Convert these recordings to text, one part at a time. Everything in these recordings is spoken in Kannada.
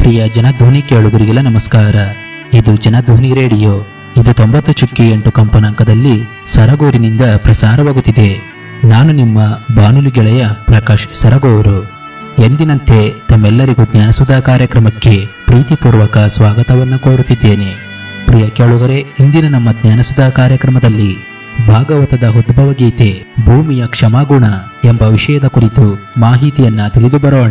ಪ್ರಿಯ ಜನಧ್ವನಿ ಕೇಳುಗರಿಗೆಲ್ಲ ನಮಸ್ಕಾರ ಇದು ಜನಧ್ವನಿ ರೇಡಿಯೋ ಇದು ತೊಂಬತ್ತು ಚುಕ್ಕಿ ಎಂಟು ಕಂಪನಾಂಕದಲ್ಲಿ ಸರಗೂರಿನಿಂದ ಪ್ರಸಾರವಾಗುತ್ತಿದೆ ನಾನು ನಿಮ್ಮ ಬಾನುಲಿ ಗೆಳೆಯ ಪ್ರಕಾಶ್ ಸರಗೂರು ಎಂದಿನಂತೆ ತಮ್ಮೆಲ್ಲರಿಗೂ ಜ್ಞಾನಸುಧಾ ಕಾರ್ಯಕ್ರಮಕ್ಕೆ ಪ್ರೀತಿಪೂರ್ವಕ ಸ್ವಾಗತವನ್ನು ಕೋರುತ್ತಿದ್ದೇನೆ ಪ್ರಿಯ ಕೇಳುಗರೆ ಇಂದಿನ ನಮ್ಮ ಜ್ಞಾನಸುಧಾ ಕಾರ್ಯಕ್ರಮದಲ್ಲಿ ಭಾಗವತದ ಉದ್ಭವ ಗೀತೆ ಭೂಮಿಯ ಕ್ಷಮಾಗುಣ ಎಂಬ ವಿಷಯದ ಕುರಿತು ಮಾಹಿತಿಯನ್ನ ತಿಳಿದು ಬರೋಣ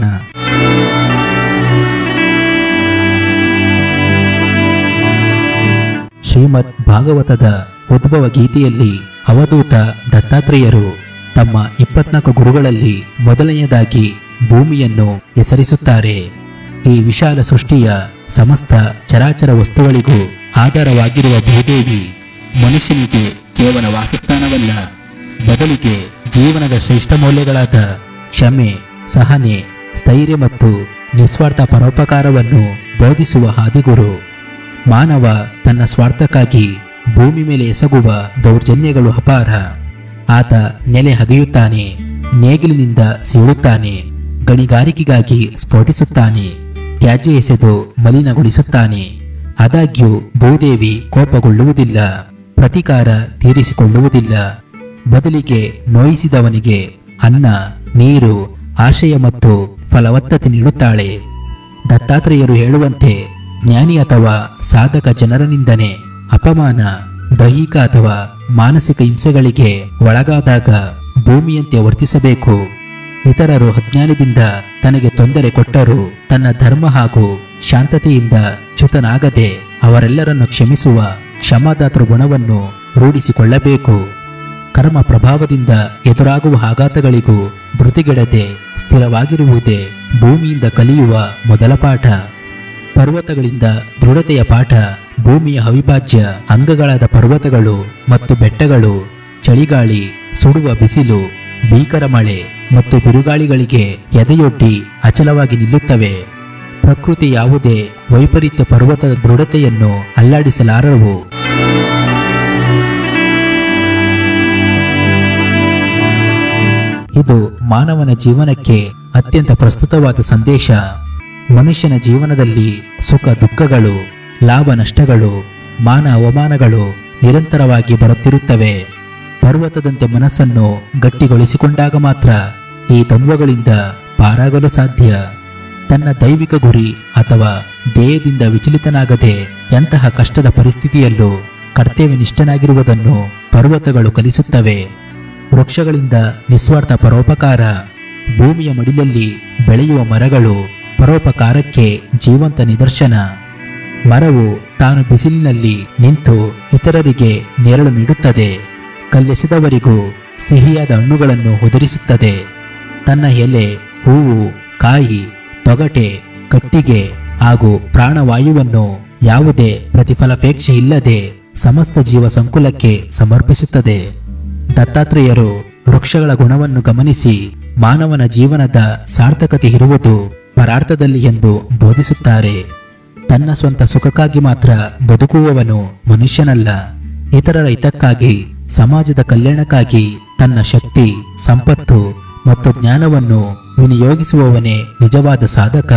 ಶ್ರೀಮದ್ ಭಾಗವತದ ಉದ್ಭವ ಗೀತೆಯಲ್ಲಿ ಅವಧೂತ ದತ್ತಾತ್ರೇಯರು ತಮ್ಮ ಇಪ್ಪತ್ನಾಲ್ಕು ಗುರುಗಳಲ್ಲಿ ಮೊದಲನೆಯದಾಗಿ ಭೂಮಿಯನ್ನು ಹೆಸರಿಸುತ್ತಾರೆ ಈ ವಿಶಾಲ ಸೃಷ್ಟಿಯ ಸಮಸ್ತ ಚರಾಚರ ವಸ್ತುಗಳಿಗೂ ಆಧಾರವಾಗಿರುವ ಭೂದೇವಿ ಮನುಷ್ಯನಿಗೆ ಕೇವಲ ವಾಸಸ್ಥಾನವಲ್ಲ ಬದಲಿಗೆ ಜೀವನದ ಶ್ರೇಷ್ಠ ಮೌಲ್ಯಗಳಾದ ಕ್ಷಮೆ ಸಹನೆ ಸ್ಥೈರ್ಯ ಮತ್ತು ನಿಸ್ವಾರ್ಥ ಪರೋಪಕಾರವನ್ನು ಬೋಧಿಸುವ ಹಾದಿಗುರು ಮಾನವ ತನ್ನ ಸ್ವಾರ್ಥಕ್ಕಾಗಿ ಭೂಮಿ ಮೇಲೆ ಎಸಗುವ ದೌರ್ಜನ್ಯಗಳು ಅಪಾರ ಆತ ನೆಲೆ ಹಗೆಯುತ್ತಾನೆ ನೇಗಿಲಿನಿಂದ ಸೀಳುತ್ತಾನೆ ಗಣಿಗಾರಿಕೆಗಾಗಿ ಸ್ಫೋಟಿಸುತ್ತಾನೆ ತ್ಯಾಜ್ಯ ಎಸೆದು ಮಲಿನಗೊಳಿಸುತ್ತಾನೆ ಆದಾಗ್ಯೂ ಭೂದೇವಿ ಕೋಪಗೊಳ್ಳುವುದಿಲ್ಲ ಪ್ರತಿಕಾರ ತೀರಿಸಿಕೊಳ್ಳುವುದಿಲ್ಲ ಬದಲಿಗೆ ನೋಯಿಸಿದವನಿಗೆ ಅನ್ನ ನೀರು ಆಶಯ ಮತ್ತು ಫಲವತ್ತತೆ ನೀಡುತ್ತಾಳೆ ದತ್ತಾತ್ರೇಯರು ಹೇಳುವಂತೆ ಜ್ಞಾನಿ ಅಥವಾ ಸಾಧಕ ಜನರ ನಿಂದನೆ ಅಪಮಾನ ದೈಹಿಕ ಅಥವಾ ಮಾನಸಿಕ ಹಿಂಸೆಗಳಿಗೆ ಒಳಗಾದಾಗ ಭೂಮಿಯಂತೆ ವರ್ತಿಸಬೇಕು ಇತರರು ಅಜ್ಞಾನದಿಂದ ತನಗೆ ತೊಂದರೆ ಕೊಟ್ಟರೂ ತನ್ನ ಧರ್ಮ ಹಾಗೂ ಶಾಂತತೆಯಿಂದ ಚ್ಯುತನಾಗದೆ ಅವರೆಲ್ಲರನ್ನು ಕ್ಷಮಿಸುವ ಕ್ಷಮಾದಾತೃ ಗುಣವನ್ನು ರೂಢಿಸಿಕೊಳ್ಳಬೇಕು ಕರ್ಮ ಪ್ರಭಾವದಿಂದ ಎದುರಾಗುವ ಆಘಾತಗಳಿಗೂ ಧೃತಿಗೆಡದೆ ಸ್ಥಿರವಾಗಿರುವುದೇ ಭೂಮಿಯಿಂದ ಕಲಿಯುವ ಮೊದಲ ಪಾಠ ಪರ್ವತಗಳಿಂದ ದೃಢತೆಯ ಪಾಠ ಭೂಮಿಯ ಅವಿಭಾಜ್ಯ ಅಂಗಗಳಾದ ಪರ್ವತಗಳು ಮತ್ತು ಬೆಟ್ಟಗಳು ಚಳಿಗಾಳಿ ಸುಡುವ ಬಿಸಿಲು ಭೀಕರ ಮಳೆ ಮತ್ತು ಬಿರುಗಾಳಿಗಳಿಗೆ ಎದೆಯೊಡ್ಡಿ ಅಚಲವಾಗಿ ನಿಲ್ಲುತ್ತವೆ ಪ್ರಕೃತಿ ಯಾವುದೇ ವೈಪರೀತ್ಯ ಪರ್ವತದ ದೃಢತೆಯನ್ನು ಅಲ್ಲಾಡಿಸಲಾರವು ಇದು ಮಾನವನ ಜೀವನಕ್ಕೆ ಅತ್ಯಂತ ಪ್ರಸ್ತುತವಾದ ಸಂದೇಶ ಮನುಷ್ಯನ ಜೀವನದಲ್ಲಿ ಸುಖ ದುಃಖಗಳು ಲಾಭ ನಷ್ಟಗಳು ಮಾನ ಅವಮಾನಗಳು ನಿರಂತರವಾಗಿ ಬರುತ್ತಿರುತ್ತವೆ ಪರ್ವತದಂತೆ ಮನಸ್ಸನ್ನು ಗಟ್ಟಿಗೊಳಿಸಿಕೊಂಡಾಗ ಮಾತ್ರ ಈ ದ್ವಂದ್ವಗಳಿಂದ ಪಾರಾಗಲು ಸಾಧ್ಯ ತನ್ನ ದೈವಿಕ ಗುರಿ ಅಥವಾ ಧ್ಯೇಯದಿಂದ ವಿಚಲಿತನಾಗದೆ ಎಂತಹ ಕಷ್ಟದ ಪರಿಸ್ಥಿತಿಯಲ್ಲೂ ಕರ್ತವ್ಯನಿಷ್ಠನಾಗಿರುವುದನ್ನು ಪರ್ವತಗಳು ಕಲಿಸುತ್ತವೆ ವೃಕ್ಷಗಳಿಂದ ನಿಸ್ವಾರ್ಥ ಪರೋಪಕಾರ ಭೂಮಿಯ ಮಡಿಲಲ್ಲಿ ಬೆಳೆಯುವ ಮರಗಳು ಪರೋಪಕಾರಕ್ಕೆ ಜೀವಂತ ನಿದರ್ಶನ ಮರವು ತಾನು ಬಿಸಿಲಿನಲ್ಲಿ ನಿಂತು ಇತರರಿಗೆ ನೆರಳು ನೀಡುತ್ತದೆ ಕಲ್ಲೆಸೆದವರಿಗೂ ಸಿಹಿಯಾದ ಹಣ್ಣುಗಳನ್ನು ಉದುರಿಸುತ್ತದೆ ತನ್ನ ಎಲೆ ಹೂವು ಕಾಯಿ ತೊಗಟೆ ಕಟ್ಟಿಗೆ ಹಾಗೂ ಪ್ರಾಣವಾಯುವನ್ನು ಯಾವುದೇ ಪ್ರತಿಫಲಾಪೇಕ್ಷೆ ಇಲ್ಲದೆ ಸಮಸ್ತ ಜೀವ ಸಂಕುಲಕ್ಕೆ ಸಮರ್ಪಿಸುತ್ತದೆ ದತ್ತಾತ್ರೇಯರು ವೃಕ್ಷಗಳ ಗುಣವನ್ನು ಗಮನಿಸಿ ಮಾನವನ ಜೀವನದ ಸಾರ್ಥಕತೆ ಇರುವುದು ಪರಾರ್ಥದಲ್ಲಿ ಎಂದು ಬೋಧಿಸುತ್ತಾರೆ ತನ್ನ ಸ್ವಂತ ಸುಖಕ್ಕಾಗಿ ಮಾತ್ರ ಬದುಕುವವನು ಮನುಷ್ಯನಲ್ಲ ಇತರರ ಹಿತಕ್ಕಾಗಿ ಸಮಾಜದ ಕಲ್ಯಾಣಕ್ಕಾಗಿ ತನ್ನ ಶಕ್ತಿ ಸಂಪತ್ತು ಮತ್ತು ಜ್ಞಾನವನ್ನು ವಿನಿಯೋಗಿಸುವವನೇ ನಿಜವಾದ ಸಾಧಕ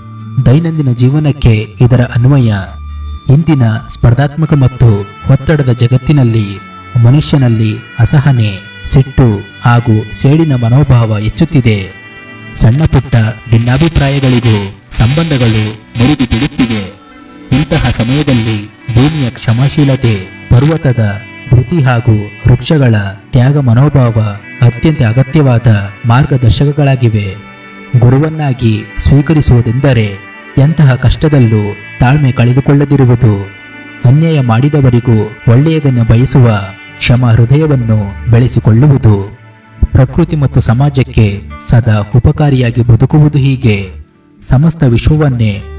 ದೈನಂದಿನ ಜೀವನಕ್ಕೆ ಇದರ ಅನ್ವಯ ಇಂದಿನ ಸ್ಪರ್ಧಾತ್ಮಕ ಮತ್ತು ಒತ್ತಡದ ಜಗತ್ತಿನಲ್ಲಿ ಮನುಷ್ಯನಲ್ಲಿ ಅಸಹನೆ ಸಿಟ್ಟು ಹಾಗೂ ಸೇಡಿನ ಮನೋಭಾವ ಹೆಚ್ಚುತ್ತಿದೆ ಸಣ್ಣ ಪುಟ್ಟ ಭಿನ್ನಾಭಿಪ್ರಾಯಗಳಿಗೂ ಸಂಬಂಧಗಳು ಮುರಿದು ಬಿಡುತ್ತಿವೆ ಇಂತಹ ಸಮಯದಲ್ಲಿ ಭೂಮಿಯ ಕ್ಷಮಾಶೀಲತೆ ಪರ್ವತದ ಧೃತಿ ಹಾಗೂ ವೃಕ್ಷಗಳ ತ್ಯಾಗ ಮನೋಭಾವ ಅತ್ಯಂತ ಅಗತ್ಯವಾದ ಮಾರ್ಗದರ್ಶಕಗಳಾಗಿವೆ ಗುರುವನ್ನಾಗಿ ಸ್ವೀಕರಿಸುವುದೆಂದರೆ ಎಂತಹ ಕಷ್ಟದಲ್ಲೂ ತಾಳ್ಮೆ ಕಳೆದುಕೊಳ್ಳದಿರುವುದು ಅನ್ಯಾಯ ಮಾಡಿದವರಿಗೂ ಒಳ್ಳೆಯದನ್ನು ಬಯಸುವ ಕ್ಷಮ ಹೃದಯವನ್ನು ಬೆಳೆಸಿಕೊಳ್ಳುವುದು ಪ್ರಕೃತಿ ಮತ್ತು ಸಮಾಜಕ್ಕೆ ಸದಾ ಉಪಕಾರಿಯಾಗಿ ಬದುಕುವುದು ಹೀಗೆ ಸಮಸ್ತ ವಿಶ್ವವನ್ನೇ